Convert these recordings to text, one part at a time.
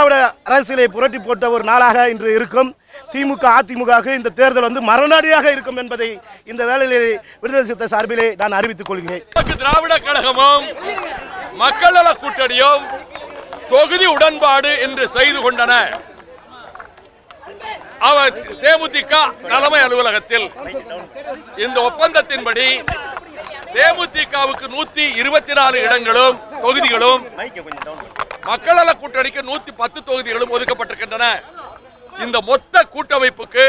திராவிட அரசியலை புரட்டி போட்ட ஒரு நாளாக இன்று இருக்கும் திமுக அதிமுக இந்த தேர்தல் வந்து மறுநாடியாக இருக்கும் என்பதை இந்த வேளையிலே விடுதலை சிறுத்தை சார்பிலே நான் அறிவித்துக் கொள்கிறேன் நமக்கு திராவிட கழகமும் மக்கள் நல கூட்டணியும் தொகுதி உடன்பாடு என்று செய்து கொண்டன அவர் தேமுதிக தலைமை அலுவலகத்தில் இந்த ஒப்பந்தத்தின்படி தேமுதிகவுக்கு நூத்தி இருபத்தி நாலு இடங்களும் தொகுதிகளும் மக்கள் நல கூட்டணிக்கு நூத்தி பத்து தொகுதிகளும் ஒதுக்கப்பட்டிருக்கின்றன இந்த மொத்த கூட்டமைப்புக்கு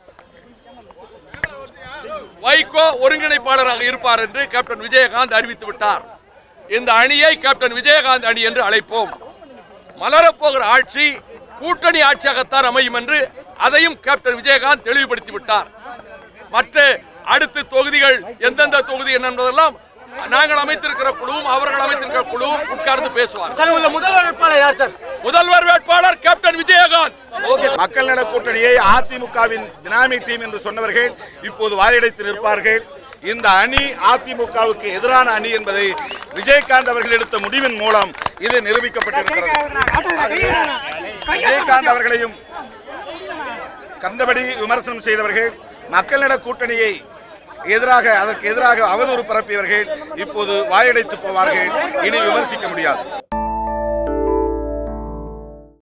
வைகோ ஒருங்கிணைப்பாளராக இருப்பார் என்று கேப்டன் விஜயகாந்த் அறிவித்து விட்டார் இந்த அணியை கேப்டன் விஜயகாந்த் அணி என்று அழைப்போம் மலரப்போகிற ஆட்சி கூட்டணி ஆட்சியாகத்தான் அமையும் என்று அதையும் கேப்டன் விஜயகாந்த் தெளிவுபடுத்தி விட்டார் மற்ற அடுத்த தொகுதிகள் எந்தெந்த தொகுதி என்ன என்பதெல்லாம் நாங்கள் அமைத்திருக்கிற குழுவும் அவர்கள் அமைத்திருக்கிற குழுவும் உட்கார்ந்து பேசுவார் சார் உள்ள முதல்வர் வேட்பாளர் யார் சார் முதல்வர் வேட்பாளர் கேப்டன் விஜயகாந்த் மக்கள் நல கூட்டணியை அதிமுகவின் பினாமி டீம் என்று சொன்னவர்கள் இப்போது வாயடைத்து நிற்பார்கள் இந்த அணி அதிமுகவுக்கு எதிரான அணி என்பதை விஜயகாந்த் அவர்கள் எடுத்த முடிவின் மூலம் இது நிரூபிக்கப்பட்டிருக்கிறது விஜயகாந்த் அவர்களையும் கண்டபடி விமர்சனம் செய்தவர்கள் மக்கள் நல கூட்டணியை எதிராக அதற்கு எதிராக அவதூறு பரப்பியவர்கள் இப்போது வாயடைத்து போவார்கள் இனி விமர்சிக்க முடியாது